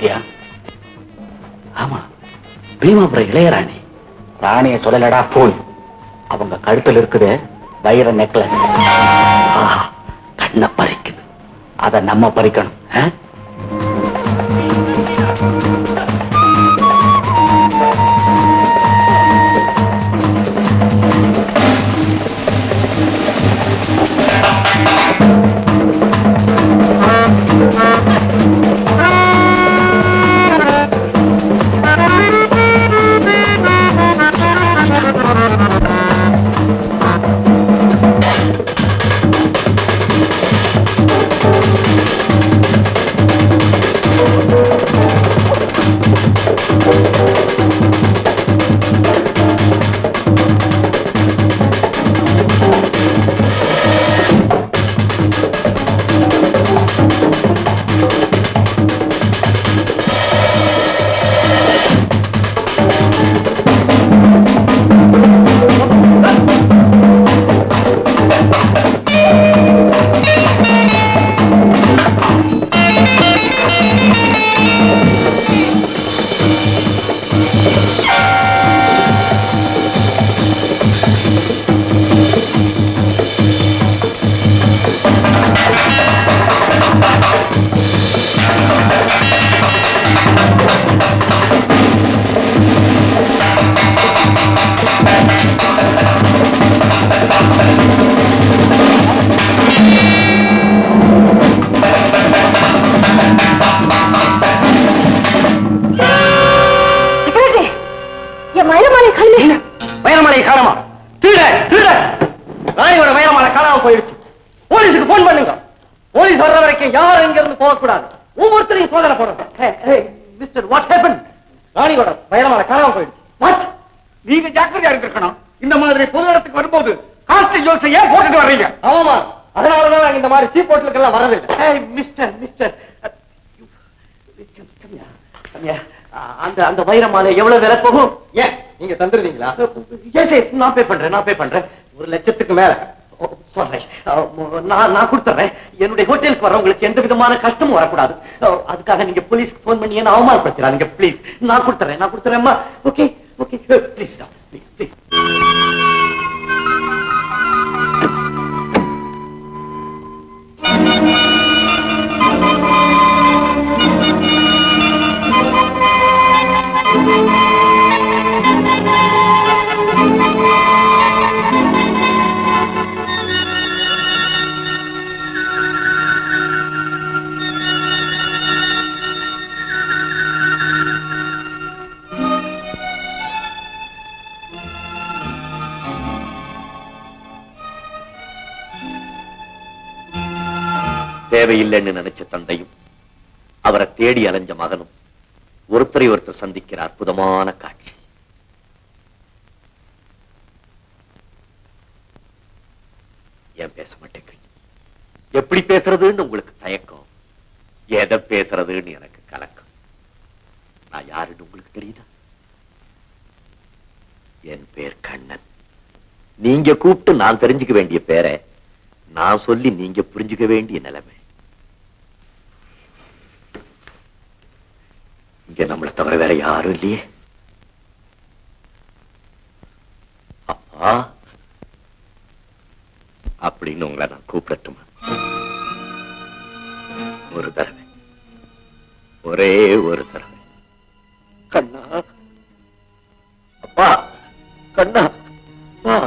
பாத்தியா ஆமா பீமாபுரம் இளையராணி ராணிய சொல்லலடா போல் அவங்க கழுத்துல இருக்குது வைர நெக்லஸ் ஆஹா கண்ணை பறிக்குது அத நம்ம பறிக்கணும் ஆ? செக்ரட்டரி என் மயிலமாலை கல்லு வைரமலை காணமா திருட திருட ராணியோட வைரமலை காணாம போயிடுச்சு போலீஸுக்கு போன் பண்ணுங்க போலீஸ் வர்ற வரைக்கும் யாரும் இங்க இருந்து போக கூடாது ஒவ்வொருத்தரையும் சோதனை போடுங்க மிஸ்டர் வாட் ஹேப்பன் ராணியோட வைரமலை காணாம போயிடுச்சு வாட் நீங்க ஜாக்கிரதையா இருந்திருக்கணும் இந்த மாதிரி பொது இடத்துக்கு வரும்போது காஸ்ட் ஜோல்ஸ் ஏன் போட்டுட்டு வர்றீங்க ஆமா அதனாலதான் நாங்க இந்த மாதிரி சீப் ஹோட்டலுக்கு எல்லாம் வரதில்லை மிஸ்டர் மிஸ்டர் அந்த அந்த வைரமாலை எவ்வளவு விலை போகும் ஏன் நீங்க தந்துருவீங்களா எஸ் எஸ் நான் பே பண்றேன் நான் பே பண்றேன் ஒரு லட்சத்துக்கு மேல ஓ, சொல்றேன் அஹ், நான் நான் கொடுத்துறேன் என்னுடைய ஹோட்டலுக்கு வரவங்களுக்கு எந்த விதமான கஷ்டமும் வரக்கூடாது அஹ், அதுக்காக நீங்க போலீஸ்க்கு போன் பண்ணி என்ன அவமானப்படுத்துறாங்க ப்ளீஸ் நான் கொடுத்துறேன் நான் கொடுத்துறேன்மா okay okay please please please தேவையில்லைன்னு நினைச்ச தந்தையும் அவரை தேடி அலைஞ்ச மகனும் ஒருத்தரை ஒருத்தர் சந்திக்கிற அற்புதமான காட்சி ஏன் பேச மாட்டேங்கிறீங்க எப்படி பேசுறதுன்னு உங்களுக்கு தயக்கம் எதை பேசுறதுன்னு எனக்கு கலக்கம் நான் யாருன்னு உங்களுக்கு தெரியுதா என் பேர் கண்ணன் நீங்க கூப்பிட்டு நான் தெரிஞ்சுக்க வேண்டிய பேரை நான் சொல்லி நீங்க புரிஞ்சுக்க வேண்டிய நிலைமை இங்க நம்மளை தவிர வேற யாரும் இல்லையே அப்பா அப்படின்னு உங்களை நான் கூப்பிடட்டுமா ஒரு தடவை ஒரே ஒரு தடவை கண்ணா அப்பா கண்ணா அப்பா.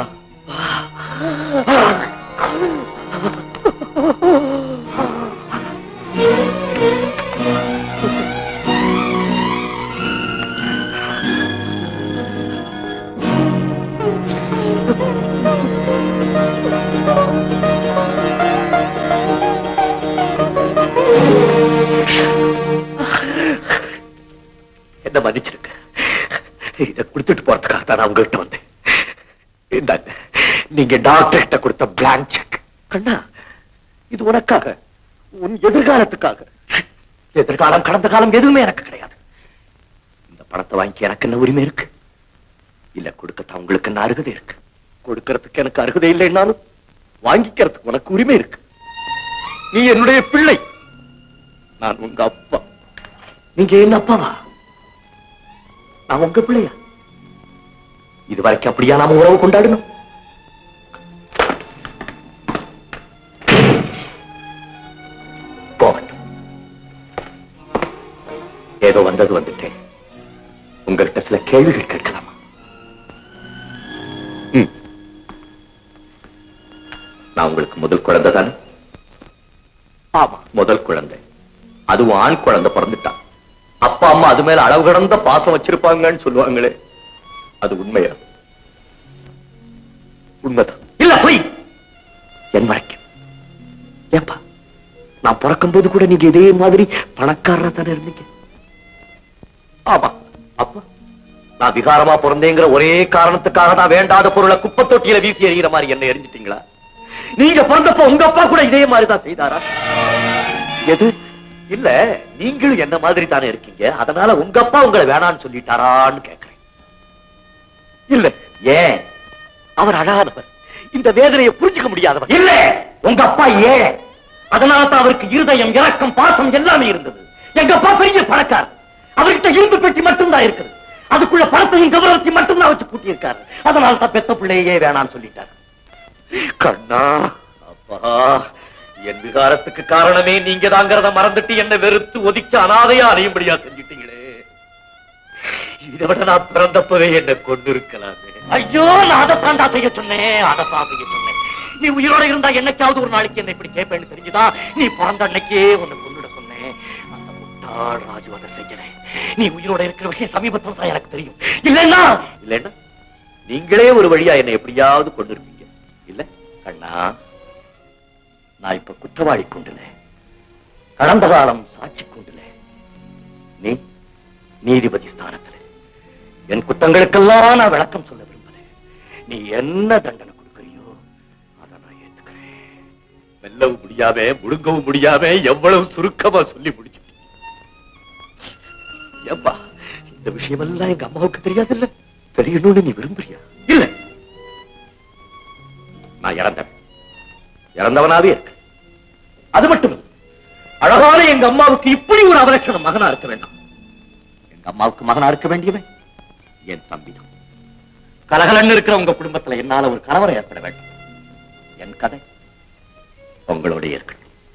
என்ன மன்னிச்சிருக்க இதை கொடுத்துட்டு போறதுக்காக தான் நான் உங்ககிட்ட வந்தேன் இந்தாங்க நீங்க டாக்டர் கிட்ட கொடுத்த பிளாங்க் செக் கண்ணா இது உனக்காக உன் எதிர்காலத்துக்காக எதிர்காலம் கடந்த காலம் எதுவுமே எனக்கு கிடையாது இந்த பணத்தை வாங்கி எனக்கு என்ன உரிமை இருக்கு இல்ல கொடுக்கத்தான் உங்களுக்கு என்ன அருகதை இருக்கு கொடுக்கறதுக்கு எனக்கு அருகதை இல்லைன்னாலும் வாங்கிக்கிறதுக்கு உனக்கு உரிமை இருக்கு நீ என்னுடைய பிள்ளை நான் உங்க அப்பா நீங்க என்ன அப்பாவா நான் உங்க பிள்ளையா இது வரைக்கும் அப்படியா நாம உறவு கொண்டாடணும் போகட்டும் ஏதோ வந்தது வந்துட்டேன் உங்கள்கிட்ட சில கேள்விகள் கேட்கலாமா ம். நான் உங்களுக்கு முதல் குழந்தை தானே ஆமா முதல் குழந்தை அதுவும் ஆண் குழந்தை பிறந்துட்டான் அப்பா அம்மா அது மேல அளவு கடந்த பாசம் வச்சிருப்பாங்கன்னு சொல்லுவாங்களே அது உண்மையா உண்மைதான் இல்ல பொய் என் வரைக்கும் ஏப்பா நான் பிறக்கும் போது கூட நீங்க இதே மாதிரி பணக்காரரா தானே இருந்தீங்க ஆமா அப்பா நான் விகாரமா பிறந்தேங்கிற ஒரே காரணத்துக்காக நான் வேண்டாத பொருளை குப்பை தொட்டியில வீசி எறிகிற மாதிரி என்ன எரிஞ்சிட்டீங்களா நீங்க பிறந்தப்ப உங்க அப்பா கூட இதே மாதிரி தான் செய்தாரா எது இல்ல நீங்களும் என்ன மாதிரி தானே இருக்கீங்க அதனால உங்க அப்பா உங்களை வேணான்னு சொல்லிட்டாரான்னு கேக்குறேன் இல்ல ஏன் அவர் அழகாதவர் இந்த வேதனையை புரிஞ்சுக்க முடியாதவர் இல்ல உங்க அப்பா ஏன் அதனால தான் அவருக்கு இருதயம் இரக்கம் பாசம் எல்லாமே இருந்தது எங்க அப்பா பெரிய பணக்காரர் அவர்கிட்ட இரும்பு பெட்டி மட்டும்தான் இருக்குது அதுக்குள்ள பணத்தையும் கௌரவத்தையும் மட்டும்தான் வச்சு கூட்டியிருக்காரு அதனால தான் பெத்த பிள்ளையே வேணான்னு சொல்லிட்டாரு கண்ணா அப்பா என் விகாரத்துக்கு காரணமே நீங்க தாங்கிறத மறந்துட்டு என்ன வெறுத்து ஒதுக்கி அனாதையா அறையும்படியா செஞ்சிட்டீங்களே இதை விட நான் பிறந்தப்பவே என்ன கொண்டு இருக்கலாமே ஐயோ நான் அதைத்தாண்டா செய்ய சொன்னேன் அதைத்தான் செய்ய சொன்னேன் நீ உயிரோட இருந்தா என்னைக்காவது ஒரு நாளைக்கு என்ன இப்படி கேட்பேன்னு தெரிஞ்சுதா நீ பிறந்த அன்னைக்கே உன்னை கொண்டுட சொன்னேன் அந்த முட்டாள் ராஜு அதை செய்யறேன் நீ உயிரோட இருக்கிற விஷயம் சமீபத்தில் தான் எனக்கு தெரியும் இல்லைன்னா இல்லைன்னா நீங்களே ஒரு வழியா என்னை எப்படியாவது கொண்டு இருப்பீங்க இல்ல கண்ணா நான் இப்ப குற்றவாளி கொண்டுல கடந்த காலம் சாட்சி கொண்டுல நீ நீதிபதி ஸ்தானத்துல என் குற்றங்களுக்கெல்லாம் நான் விளக்கம் சொல்ல விரும்பல நீ என்ன தண்டனை கொடுக்கறியோ அதை நான் ஏத்துக்கிறேன் வெல்லவும் முடியாம முழுங்கவும் முடியாம எவ்வளவு சுருக்கமா சொல்லி முடிச்சுட்டீங்க ஏப்பா இந்த விஷயமெல்லாம் எங்க அம்மாவுக்கு தெரியாதுல்ல தெரியணும்னு நீ விரும்புறியா இல்ல நான் இறந்தவன் இறந்தவனாவே இருக்கு அது மட்டும் இல்ல. அழகான எங்க அம்மாவுக்கு இப்படி ஒரு அவலட்சணம் மகனா இருக்க வேண்டாம் எங்க அம்மாவுக்கு மகனா இருக்க வேண்டியவன் என் தம்பிதான் கலகலன்னு இருக்கிற உங்க குடும்பத்துல என்னால ஒரு கணவரை ஏற்பட வேண்டும் என் கதை உங்களோட இருக்கட்டும்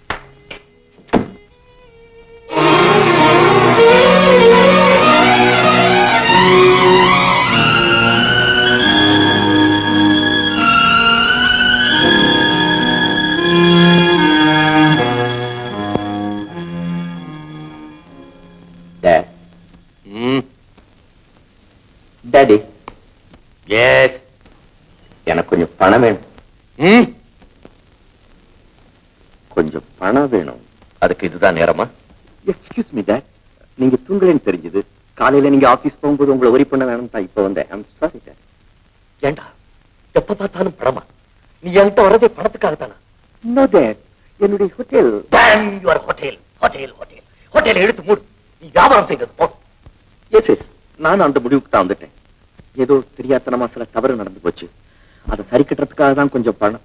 Dad. Mm. Daddy. Yes. எனக்கு கொஞ்சம் பணம் வேணும் ம் கொஞ்சம் பணம் வேணும் அதுக்கு இதுதான் நேரமா எக்ஸ்கியூஸ் மீ டேட் நீங்க தூங்கலன்னு தெரிஞ்சது காலையில நீங்க ஆபீஸ் போகும்போது உங்களை ஒரி பண்ண வேணும் தான் இப்ப வந்தேன் ஐம் சாரி டேட் ஏண்டா எப்ப பார்த்தாலும் பணமா நீ என்கிட்ட வரதே பணத்துக்காக தானா நோ டேட் என்னுடைய hotel damn your hotel hotel hotel ஹோட்டலை எடுத்து மூடு நீ வியாபாரம் செய்தது போ எஸ் எஸ் நானும் அந்த முடிவுக்கு தான் வந்துட்டேன் ஏதோ தெரியாத்தனமா சில தவறு நடந்து போச்சு அதை சரி கட்டுறதுக்காக தான் கொஞ்சம் பணம்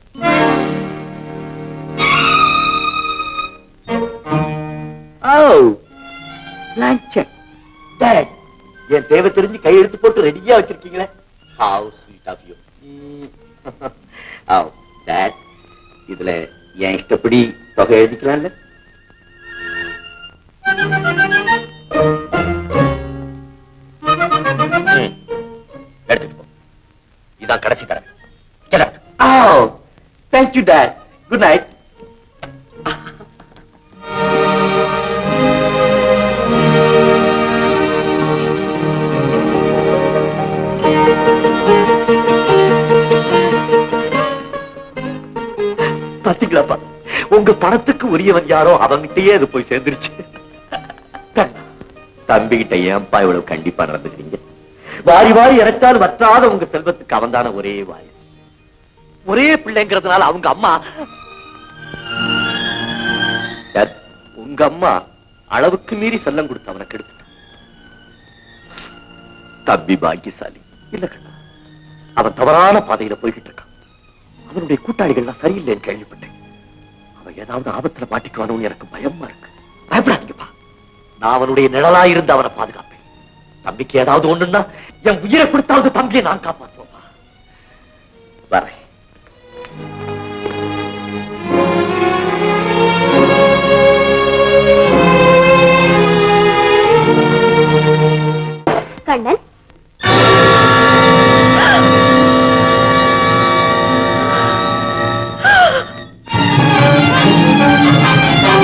ஓ blank check. Dad, என் தேவை தெரிஞ்சு கையெழுத்து போட்டு ரெடியா வச்சிருக்கீங்களே how sweet of you oh dad இதுல என் இஷ்டப்படி தொகை எழுதிக்கலாம்ல ம். எடுத்துட்டு போ இதான் கடைசி தடவை Get out. Oh, thank you, Dad. Good night. பாத்தீங்களாப்பா உங்க பணத்துக்கு உரியவன் யாரோ அவங்கிட்டயே அது போய் சேர்ந்துருச்சு தம்பி கிட்ட ஏன்பா இவ்வளவு கண்டிப்பா நடந்துக்கிறீங்க வாரி வாரி இறைச்சால் வற்றாத உங்க செல்வத்துக்கு அவன்தான ஒரே வாய் ஒரே பிள்ளைங்கிறதுனால அவங்க அம்மா Dad, உங்க அம்மா அளவுக்கு மீறி செல்லம் கொடுத்து அவனை கெடுத்துட்டான் தம்பி பாக்கியசாலி இல்ல கண்ணா அவன் தவறான பாதையில போய்கிட்டு இருக்கான் அவனுடைய கூட்டாளிகள்லாம் சரியில்லைன்னு கேள்விப்பட்டேன் அவன் ஏதாவது ஆபத்துல மாட்டிக்குவானோன்னு எனக்கு பயமா இருக்கு பயப்படாதீங்கப்பா நான் அவனுடைய நிழலா இருந்து அவனை பாதுகாப்பேன் தம்பிக்கு ஏதாவது ஒண்ணுன்னா என் உயிரை கொடுத்தாவது தம்பியை நான் காப்பாற்றுவேன் வரேன் கண்ணன்